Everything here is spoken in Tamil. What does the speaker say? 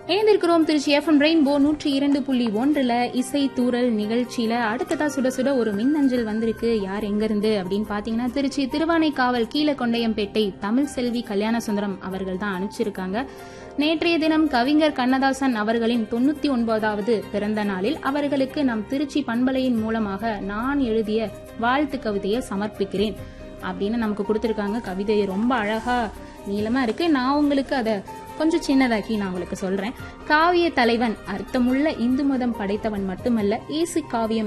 இணைந்திருக்கிறோம் திருச்சி எஃப்எம் ரெயின்போ நூற்றி இரண்டு புள்ளி ஒன்றுல இசை தூரல் நிகழ்ச்சியில அடுத்ததா சுட சுட ஒரு மின்னஞ்சல் வந்திருக்கு யார் எங்க இருந்து அப்படின்னு பாத்தீங்கன்னா திருச்சி திருவானைக்காவல் கீழகொண்டையம்பேட்டை தமிழ் செல்வி கல்யாண சுந்தரம் அவர்கள் தான் அனுப்பிச்சிருக்காங்க நேற்றைய தினம் கவிஞர் கண்ணதாசன் அவர்களின் தொண்ணூத்தி ஒன்பதாவது பிறந்த நாளில் அவர்களுக்கு நம் திருச்சி பண்பலையின் மூலமாக நான் எழுதிய வாழ்த்து கவிதையை சமர்ப்பிக்கிறேன் அப்படின்னு நமக்கு கொடுத்திருக்காங்க கவிதை ரொம்ப அழகா நீளமா இருக்கு நான் உங்களுக்கு அதை கொஞ்சம் சின்னதாக்கி நான் உங்களுக்கு சொல்றேன் காவிய தலைவன் அர்த்தமுள்ள இந்து மதம் படைத்தவன் மட்டுமல்ல இயேசு காவியம்